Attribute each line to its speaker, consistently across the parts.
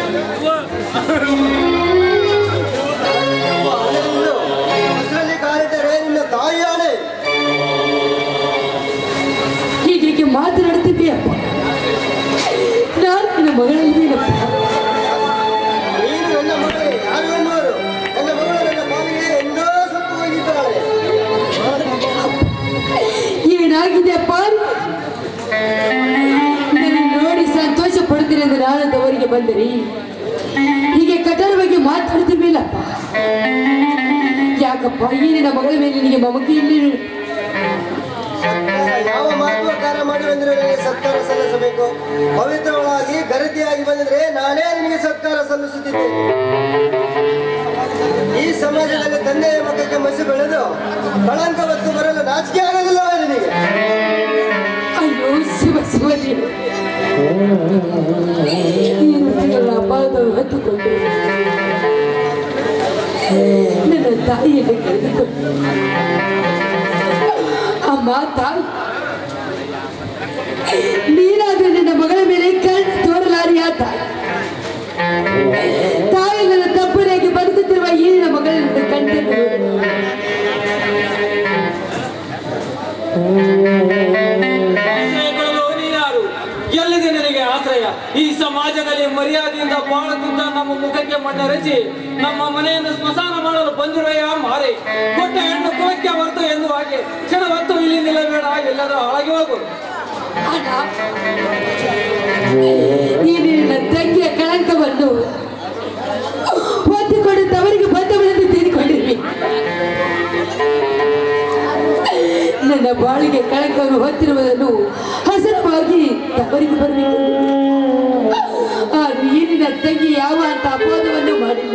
Speaker 1: ಅಲ್ಲೆಲ್ಲೋ ಹೆಸರಲ್ಲಿ ಕಾಲಿಟ್ಟರೆ ನಿನ್ನ ತಾಯಿಯಾಣೆ
Speaker 2: ಹೀಗೆ ಮಾತನಾಡ್ತಿದ್ದೀಯಪ್ಪ ನಾನು ನನ್ನ ಮಗಳಲ್ವೇನಪ್ಪ
Speaker 1: ನೀನು ನನ್ನ ಮಗಳೇ ಯಾರು ಎನ್ನುವರು ನನ್ನ ಮಗಳು ನನ್ನ ಪಾಲಿಗೆ ಎಂದೋ ಸತ್ತು ಹೋಗಿದ್ದಾಳೆ
Speaker 2: ಏನಾಗಿದೆಯಪ್ಪ ನನ್ನ ನೋಡಿ ಸಂತೋಷ ಪಡ್ತೀನಿ ಎಂದು ನಾನು ತವರಿಗೆ ಬಂದರೆ ಹೀಗೆ ಕಠೋರ ಬಗ್ಗೆ ಮಾತಾಡ್ತಿರ್ಲಿಲ್ಲಪ್ಪ ಯಾಕಪ್ಪ ಈ ನಿನ್ನ ಮಗಳ ಮೇಲೆ ನಿನಗೆ ಮಮಕೆ ಇಲ್ಲಿ
Speaker 1: ಯಾವ ಮಹತ್ವಕಾರ ಮಾಡಿ ಬಂದ್ರೆ ನನಗೆ ಸತ್ಕಾರ ಸಲ್ಲಿಸಬೇಕು ಪವಿತ್ರವಾಗಿ ಗರತಿಯಾಗಿ ಬಂದಿದ್ರೆ ನಾನೇ ನಿನಗೆ ಸತ್ಕಾರ ಸಲ್ಲಿಸುತ್ತಿದ್ದೇನೆ ಈ ಸಮಾಜದಲ್ಲಿ ತಂದೆಯ ಮಕ್ಕಕ್ಕೆ ಮಸಿ ಬೆಳೆದು ಕಳಂಕ ಹೊತ್ತು ಬರಲು ನಾಚಿಕೆ ಆಗೋದಿಲ್ಲವೇ ನಿನಗೆ
Speaker 2: ಅಯ್ಯೋ ಶಿವ ಶಿವ ನೀನು ಈ ರೀತಿಗಳ ಅಪಾದ ಹೊತ್ತುಕೊಂಡು ನನ್ನ ತಾಯಿಯನ್ನು ಕಳೆದುಕೊಂಡು ಅಮ್ಮ ತಾಯಿ ನೀನಾದ ನನ್ನ ಮಗಳ ಮೇಲೆ ಕಣ್ಣು ತೋರಲಾರಿಯ ತಾಯಿ ತಾಯಿ ನನ್ನ ತಪ್ಪನೆಯಾಗಿ ಬದುಕುತ್ತಿರುವ ಈ ನನ್ನ ಮಗಳನ್ನು ಕಂಡು
Speaker 3: ಆಶ್ರಯಗಳು ನೀನ್ಯಾರು ಎಲ್ಲಿದೆ ನಿನಗೆ ಆಶ್ರಯ ಈ ಸಮಾಜದಲ್ಲಿ ಮರ್ಯಾದೆಯಿಂದ ಬಾಳುತ್ತಿದ್ದ ನಮ್ಮ ಮುಖಕ್ಕೆ ಮಣ್ಣರಚಿ ನಮ್ಮ ಮನೆಯನ್ನು ಸ್ಮಶಾನ ಮಾಡಲು ಬಂದಿರುವೆಯ ಮಾರೆ ಕೊಟ್ಟ ಹೆಣ್ಣು ಕುಲಕ್ಕೆ ಹೊರತು ಎಂದು ಹಾಗೆ ಕ್ಷಣ ಹೊತ್ತು ಇಲ್ಲಿ ನಿಲ್ಲಬೇಡ ಎಲ್ಲಾದರೂ ಹಾಳಾಗಿ ಹೋಗು
Speaker 2: ಅಣ್ಣ ಈ ನಿನ್ನ ತಂಗಿಯ ಕಳಂಕವನ್ನು ಹೊತ್ತುಕೊಂಡು ತವರಿಗೆ ಬಂದವಳೆಂದು ತೀರಿಕೊಂಡಿರ್ವಿ ನನ್ನ ಬಾಳಿಗೆ ಕಳಂಕವನ್ನು ಹೊತ್ತಿರುವುದನ್ನು ಹಸನವಾಗಿ ತವರಿಗೆ ಬರಬೇಕು ಆದ್ರೆ ಈ ನಿನ್ನ ತಂಗಿ ಯಾವ ಅಂತ ಅಪವಾದವನ್ನು ಮಾಡಿಲ್ಲ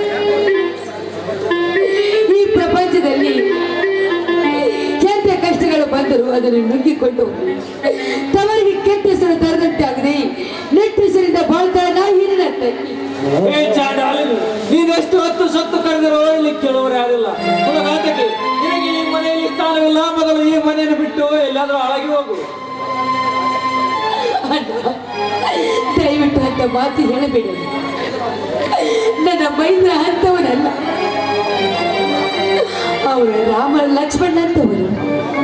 Speaker 2: ಈ ಪ್ರಪಂಚದಲ್ಲಿ ಎಂತ ಕಷ್ಟಗಳು ಬಂದರೂ ಅದನ್ನು ನುಗ್ಗಿಕೊಂಡು ತವರಿಗೆ ಕೆಟ್ಟ ಹೆಸರು ತರದಂತೆ ಆಗದೆ ನೆಟ್ಟಿಸರಿಂದ ಬಾಳ್ತಾಳ ನಾ ಹಿರಿನ ತಂಗಿ
Speaker 3: ಏ ಚಾಂಡಾಲಿನಿ ನೀನೆಷ್ಟು ಹೊತ್ತು ಸತ್ತು ಕರೆದಿರೋ ಇಲ್ಲಿ ಕೇಳುವರೆ ಯಾರಿಲ್ಲ ಮುಲಗಾತಕ್ಕೆ ನಿನಗೆ ಈ ಮನೆಯಲ್ಲಿ ಸ್ಥಾನವಿಲ್ಲ ಮೊದಲು ಈ ಮನೆಯನ್ನು ಬಿಟ್ಟು ಎಲ್ಲಾದರೂ ಹಾಳಾಗಿ ಹೋಗು
Speaker 2: ಅಣ್ಣ ದಯವಿಟ್ಟು ಅಂತ ಮಾತು ಹೇಳಬೇಡಿ ನನ್ನ ಮೈಂದ್ರ ಅಂತವನಲ್ಲ ಅವರು ರಾಮ ಲಕ್ಷ್ಮಣ ಅಂತವರು